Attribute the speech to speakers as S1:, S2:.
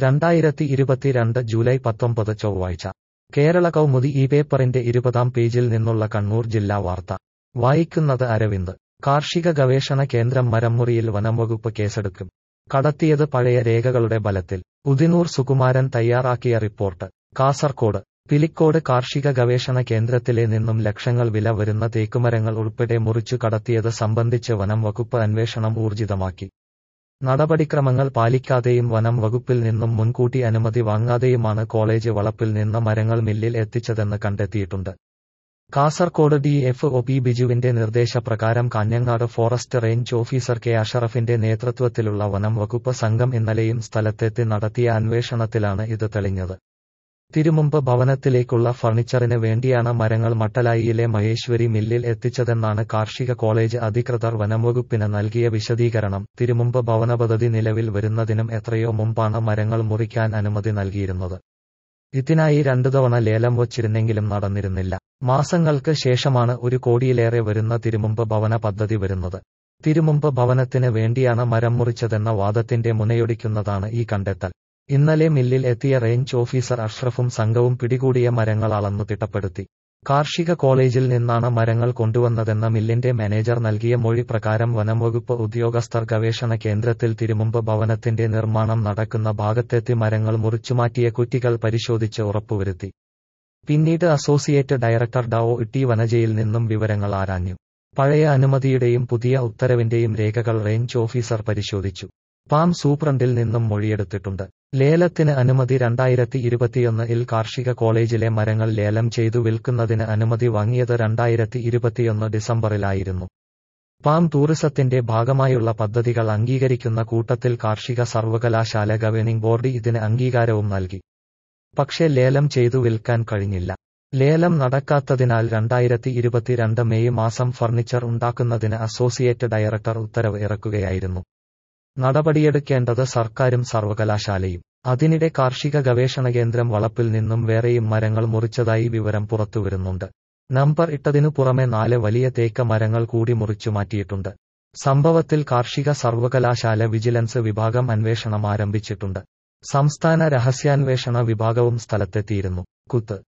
S1: രണ്ടായിരത്തി ഇരുപത്തിരണ്ട് ജൂലൈ പത്തൊമ്പത് ചൊവ്വാഴ്ച കേരള കൗമുദി ഈ പേപ്പറിന്റെ ഇരുപതാം പേജിൽ നിന്നുള്ള കണ്ണൂർ ജില്ലാ വാർത്ത വായിക്കുന്നത് അരവിന്ദ് കാർഷിക ഗവേഷണ കേന്ദ്രം മരമുറിയിൽ വനംവകുപ്പ് കേസെടുക്കും കടത്തിയത് പഴയ രേഖകളുടെ ബലത്തിൽ ഉദിനൂർ സുകുമാരൻ തയ്യാറാക്കിയ റിപ്പോർട്ട് കാസർകോട് പിലിക്കോട് കാർഷിക ഗവേഷണ കേന്ദ്രത്തിലെ നിന്നും ലക്ഷങ്ങൾ വില വരുന്ന തേക്കുമരങ്ങൾ ഉൾപ്പെടെ മുറിച്ചു കടത്തിയത് സംബന്ധിച്ച് വനം വകുപ്പ് അന്വേഷണം ഊർജിതമാക്കി നടപടിക്രമങ്ങൾ പാലിക്കാതെയും വനം വകുപ്പിൽ നിന്നും മുൻകൂട്ടി അനുമതി വാങ്ങാതെയുമാണ് കോളേജ് വളപ്പിൽ നിന്ന് മരങ്ങൾ മില്ലിൽ എത്തിച്ചതെന്ന് കണ്ടെത്തിയിട്ടുണ്ട് Kasaragod D F O P ബിജുവിന്റെ നിർദ്ദേശപ്രകാരം Kanhangad forest range officer K അഷറഫിന്റെ നേതൃത്വത്തിലുള്ള വനം വകുപ്പ് സംഘം ഇന്നലെയും സ്ഥലത്തെത്തി നടത്തിയ അന്വേഷണത്തിലാണ് ഇത് തെളിഞ്ഞത് തിരുമുമ്പ് ഭവനത്തിലേക്കുള്ള ഫർണിച്ചറിന് വേണ്ടിയാണ് മരങ്ങൾ മട്ടലായിയിലെ മഹേശ്വരി മില്ലിൽ എത്തിച്ചതെന്നാണ് കാർഷിക കോളേജ് അധികൃതർ വനംവകുപ്പിന് നൽകിയ വിശദീകരണം തിരുമുമ്പ് ഭവന പദ്ധതി നിലവിൽ വരുന്നതിനും എത്രയോ മുമ്പാണ് മരങ്ങൾ മുറിക്കാൻ അനുമതി നൽകിയിരുന്നത് ഇതിനായി രണ്ടു തവണ ലേലം വച്ചിരുന്നെങ്കിലും നടന്നിരുന്നില്ല മാസങ്ങൾക്ക് ശേഷമാണ് ഒരു കോടിയിലേറെ വരുന്ന തിരുമുമ്പ് ഭവന പദ്ധതി വരുന്നത് തിരുമുമ്പ് ഭവനത്തിന് വേണ്ടിയാണ് മരം മുറിച്ചതെന്ന വാദത്തിന്റെ മുനയൊടിക്കുന്നതാണ് ഈ കണ്ടെത്തൽ ഇന്നലെ മില്ലിൽ എത്തിയ റേഞ്ച് ഓഫീസർ അഷ്റഫും സംഘവും പിടികൂടിയ മരങ്ങൾ അളന്നു തിട്ടപ്പെടുത്തി കാർഷിക കോളേജിൽ നിന്നാണ് മരങ്ങൾ കൊണ്ടുവന്നതെന്ന മില്ലിന്റെ മാനേജർ നൽകിയ മൊഴി പ്രകാരം വനംവകുപ്പ് ഉദ്യോഗസ്ഥർ ഗവേഷണ കേന്ദ്രത്തിൽ തിരുമുമ്പ് ഭവനത്തിന്റെ നിർമ്മാണം നടക്കുന്ന ഭാഗത്തെത്തി മരങ്ങൾ മുറിച്ചുമാറ്റിയ കുറ്റികൾ പരിശോധിച്ച് ഉറപ്പുവരുത്തി പിന്നീട് അസോസിയേറ്റ് ഡയറക്ടർ ഡാവോ ഇട്ടി വനജയിൽ നിന്നും വിവരങ്ങൾ ആരാഞ്ഞു പഴയ അനുമതിയുടെയും പുതിയ ഉത്തരവിന്റെയും രേഖകൾ റേഞ്ച് ഓഫീസർ പരിശോധിച്ചു പാം സൂപ്രണ്ടിൽ നിന്നും മൊഴിയെടുത്തിട്ടുണ്ട് ലേലത്തിന് അനുമതി രണ്ടായിരത്തി ഇരുപത്തിയൊന്ന് ഇൽ കാർഷിക കോളേജിലെ മരങ്ങൾ ലേലം ചെയ്തു വിൽക്കുന്നതിന് അനുമതി വാങ്ങിയത് രണ്ടായിരത്തി ഇരുപത്തിയൊന്ന് ഡിസംബറിലായിരുന്നു പാം ടൂറിസത്തിന്റെ ഭാഗമായുള്ള പദ്ധതികൾ അംഗീകരിക്കുന്ന കൂട്ടത്തിൽ കാർഷിക സർവകലാശാല ഗവേണിംഗ് ബോർഡ് ഇതിന് അംഗീകാരവും നൽകി പക്ഷേ ലേലം ചെയ്തു വിൽക്കാൻ കഴിഞ്ഞില്ല ലേലം നടക്കാത്തതിനാൽ രണ്ടായിരത്തി ഇരുപത്തിരണ്ട് മെയ് മാസം ഫർണിച്ചർ ഉണ്ടാക്കുന്നതിന് അസോസിയേറ്റ് ഡയറക്ടർ ഉത്തരവ് ഇറക്കുകയായിരുന്നു നടപടിയെടുക്കേണ്ടത് സർക്കാരും സർവകലാശാലയും അതിനിടെ കാർഷിക ഗവേഷണ കേന്ദ്രം വളപ്പിൽ നിന്നും വേറെയും മരങ്ങൾ മുറിച്ചതായി വിവരം പുറത്തുവരുന്നുണ്ട് നമ്പർ ഇട്ടതിനു പുറമെ നാല് വലിയ തേക്ക മരങ്ങൾ കൂടി മുറിച്ചു മാറ്റിയിട്ടുണ്ട് സംഭവത്തിൽ കാർഷിക സർവകലാശാല വിജിലൻസ് വിഭാഗം അന്വേഷണം ആരംഭിച്ചിട്ടുണ്ട് സംസ്ഥാന രഹസ്യാന്വേഷണ വിഭാഗവും സ്ഥലത്തെത്തിയിരുന്നു കുത്ത്